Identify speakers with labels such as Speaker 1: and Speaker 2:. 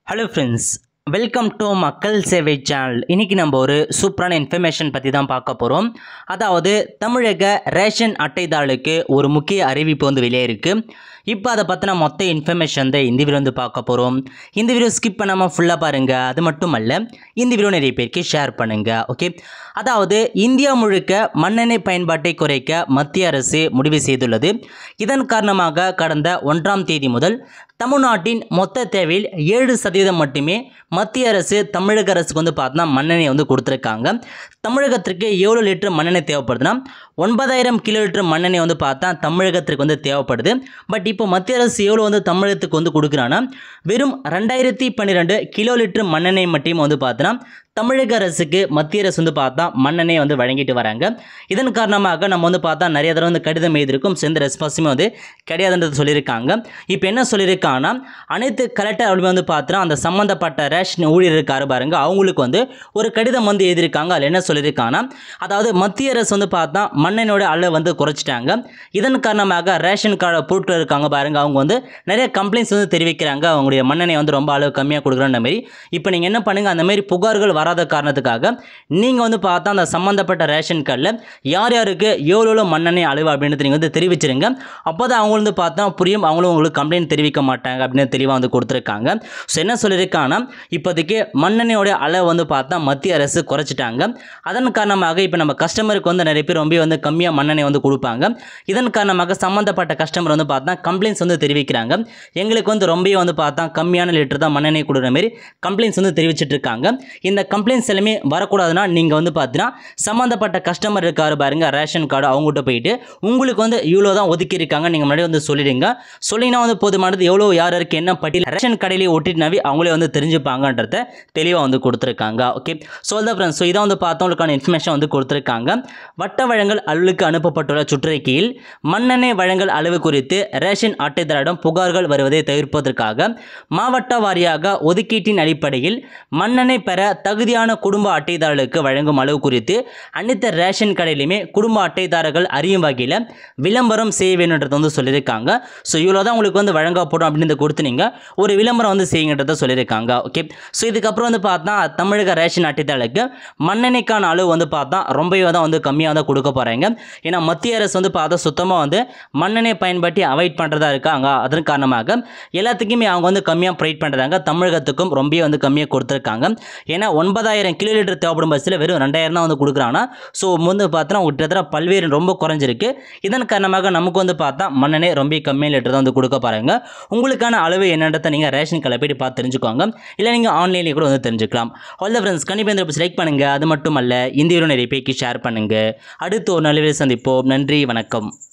Speaker 1: hello friends welcome to மக்கள் சேவை channel இன்றைக்கி நம்ம ஒரு சூப்பரான இன்ஃபர்மேஷன் பற்றி தான் பார்க்க போகிறோம் அதாவது தமிழக ரேஷன் அட்டைதாளுக்கு ஒரு முக்கிய அறிவிப்பு வந்து வெளியே இருக்குது இப்போ அதை பற்றின மொத்த இன்ஃபர்மேஷன் தான் இந்த வீடியோ வந்து பார்க்க போகிறோம் இந்த வீடியோ ஸ்கிப் பண்ணாமல் ஃபுல்லாக பாருங்கள் அது மட்டும் அல்ல இந்த வீடியோ நிறைய பேருக்கு ஷேர் பண்ணுங்கள் ஓகே அதாவது இந்தியா முழுக்க மண்ணெண்ணெய் பயன்பாட்டை குறைக்க மத்திய அரசு முடிவு செய்துள்ளது இதன் காரணமாக கடந்த ஒன்றாம் தேதி முதல் தமிழ்நாட்டின் மொத்த தேவையில் ஏழு சதவீதம் மட்டுமே மத்திய அரசு தமிழக அரசுக்கு வந்து பார்த்தோன்னா மண்ணெண்ணெய் வந்து கொடுத்துருக்காங்க தமிழகத்திற்கு எவ்வளோ லிட்டர் மண்ணெண்ணெய் தேவைப்படுதுன்னா ஒன்பதாயிரம் கிலோ லிட்டர் மண்ணெண்ணெய் வந்து பார்த்தா தமிழகத்திற்கு வந்து தேவைப்படுது பட் இப்போ மத்திய அரசு எவ்வளோ வந்து தமிழகத்துக்கு வந்து கொடுக்குறான்னா வெறும் ரெண்டாயிரத்தி பன்னிரெண்டு கிலோ லிட்டர் மண்ணெண்ணெய் மட்டும் வந்து பார்த்தோன்னா தமிழக அரசுக்கு மத்திய அரசு வந்து பார்த்தா மண்ணெண்ணெய் வந்து வழங்கிட்டு வராங்க இதன் காரணமாக நம்ம வந்து பார்த்தா நிறைய தடவை வந்து கடிதம் எழுதியிருக்கும் எந்த ரெஸ்பான்ஸுமே வந்து கிடையாதுன்றது சொல்லியிருக்காங்க இப்போ என்ன சொல்லியிருக்காங்கன்னா அனைத்து கலெக்டர் அப்படி வந்து பார்த்தா அந்த சம்மந்தப்பட்ட ரேஷன் ஊழியர் இருக்காரு பாருங்க அவங்களுக்கு வந்து ஒரு கடிதம் வந்து எழுதியிருக்காங்க அதில் என்ன சொல்லியிருக்காங்கன்னா அதாவது மத்திய அரசு வந்து பார்த்தா மண்ணெண்ணோட அளவு வந்து குறைச்சிட்டாங்க இதன் காரணமாக ரேஷன் கார்டு பொருட்கள் இருக்காங்க பாருங்க அவங்க வந்து நிறைய கம்ப்ளைண்ட்ஸ் வந்து தெரிவிக்கிறாங்க அவங்களுடைய மண்ணெண்ணெய் வந்து ரொம்ப அளவு கம்மியாக கொடுக்குறன்ற மாதிரி இப்போ நீங்கள் என்ன பண்ணுங்கள் அந்த மாதிரி புகார்கள் வராத காரணத்துக்காக நீங்கள் வந்து பார்த்தா அந்த சம்மந்தப்பட்ட ரேஷன் கார்டில் யார் யாருக்கு எவ்வளோ எவ்வளோ மண்ணெண்ணெய் அளவு அப்படின்றது நீங்கள் வந்து தெரிவிச்சிருங்க அப்போ தான் அவங்க வந்து பார்த்தா புரியும் அவங்களும் உங்களுக்கு கம்ப்ளைண்ட் தெரிவிக்க மாட்டாங்க அப்படின்னு தெளிவாக வந்து கொடுத்துருக்காங்க ஸோ என்ன சொல்லியிருக்காங்கன்னா இப்போதைக்கு மண்ணெண்ணெயோட அளவு வந்து பார்த்தா மத்திய அரசு குறைச்சிட்டாங்க அதன் காரணமாக இப்போ நம்ம கஸ்டமருக்கு வந்து நிறைய பேர் ரொம்ப வந்து கம்மியாக மண்ணெண்ணெய் வந்து கொடுப்பாங்க இதன் காரணமாக சம்மந்தப்பட்ட கஸ்டமர் வந்து பார்த்தா கம்ப்ளைண்ட்ஸ் வந்து தெரிவிக்கிறாங்க எங்களுக்கு வந்து ரொம்ப வந்து பார்த்தா கம்மியான லிட்டர் தான் மண்ணெண்ணெய் கொடுக்குற மாதிரி கம்ப்ளைண்ட்ஸ் வந்து தெரிவிச்சிட்டு இருக்காங்க இந்த கம்ப்ளைண்ட்ஸ் எல்லாமே வரக்கூடாதுன்னா நீங்கள் வந்து பார்த்தீங்கன்னா சம்மந்தப்பட்ட கஸ்டமர் இருக்காரு பாருங்க ரேஷன் கார்டு அவங்ககிட்ட போயிட்டு உங்களுக்கு வந்து இவ்வளோ தான் ஒதுக்கி இருக்காங்க நீங்கள் முன்னாடி வந்து சொல்லிடுங்க சொல்லிங்கன்னா வந்து போதுமானது எவ்வளோ யார் யாருக்கு என்ன பட்டியல் ரேஷன் கடையிலே ஒட்டினாவே அவங்களே வந்து தெரிஞ்சுப்பாங்கன்றத தெளிவாக வந்து கொடுத்துருக்காங்க ஓகே ஸோ தான் ஃப்ரெண்ட்ஸ் ஸோ இதான் வந்து பார்த்தவங்களுக்கான இன்ஃபர்மேஷன் வந்து கொடுத்துருக்காங்க வட்ட வழங்கல் அலுவலுக்கு அனுப்பப்பட்டுள்ள சுற்றறிக்கையில் மண்ணெண்ணெய் வழங்கல் அளவு குறித்து ரேஷன் அட்டைதாரிடம் புகார்கள் வருவதை தவிர்ப்பதற்காக மாவட்ட வாரியாக ஒதுக்கீட்டின் அடிப்படையில் மண்ணெண்ணெய் பெற தகுதியான குடும்ப அட்டைதாரர்களுக்கு வழங்கும் அளவு குறித்து அனைத்து ரேஷன் கடையிலுமே குடும்ப அட்டைதாரர்கள் அறியும் வகையில் விளம்பரம் செய்ய வேணுன்றதை வந்து சொல்லியிருக்காங்க ஸோ இவ்வளோ தான் உங்களுக்கு வந்து வழங்கப்படும் அப்படின்னு கொடுத்து நீங்கள் ஒரு விளம்பரம் வந்து செய்யுங்கன்றதை சொல்லியிருக்காங்க ஓகே ஸோ இதுக்கப்புறம் வந்து பார்த்தா தமிழக ரேஷன் அட்டைதாரர்களுக்கு மண்ணெண்ணெய்க்கான அளவு வந்து பார்த்தா ரொம்பவே தான் வந்து கம்மியாக தான் கொடுக்க போகிறாங்க ஏன்னா மத்திய அரசு வந்து பார்த்தா சுத்தமாக வந்து மண்ணெண்ணெய் பயன்படுத்தி அவாய்ட் பண்ணுறதா இருக்காங்க அதன் காரணமாக எல்லாத்துக்குமே அவங்க வந்து கம்மியாக ப்ரைட் பண்ணுறாங்க தமிழகத்துக்கும் ரொம்ப வந்து கம்மியாக கொடுத்துருக்காங்க ஏன்னா ஒன்பதாயிரம் கிலோ லிட்டர் தேவைப்படும் பஸ்ஸில் வெறும் ரெண்டாயிரம் தான் வந்து கொடுக்குறாங்கன்னா ஸோ வந்து பார்த்தோன்னா கிட்டத்தட்ட பல்வேறு ரொம்ப குறைஞ்சிருக்கு இதன் காரணமாக நமக்கு வந்து பார்த்தா மண்ணெண்ணெய் ரொம்ப கம்மியாக லிட்டர் தான் வந்து கொடுக்க பாருங்க உங்களுக்கான அளவு என்னன்றதை நீங்கள் ரேஷன் கடையில் போயிட்டு பார்த்து தெரிஞ்சுக்கோங்க இல்லை நீங்கள் ஆன்லைன்லேயே கூட வந்து தெரிஞ்சுக்கலாம் ஆல் த ஃப்ரெண்ட்ஸ் கண்டிப்பாக இந்த லைக் பண்ணுங்கள் அது மட்டும் அல்ல இந்த வீடியோ நிறைய பேருக்கு ஷேர் பண்ணுங்கள் அடுத்து ஒரு நல்ல வீடியோ சந்திப்போம் நன்றி வணக்கம்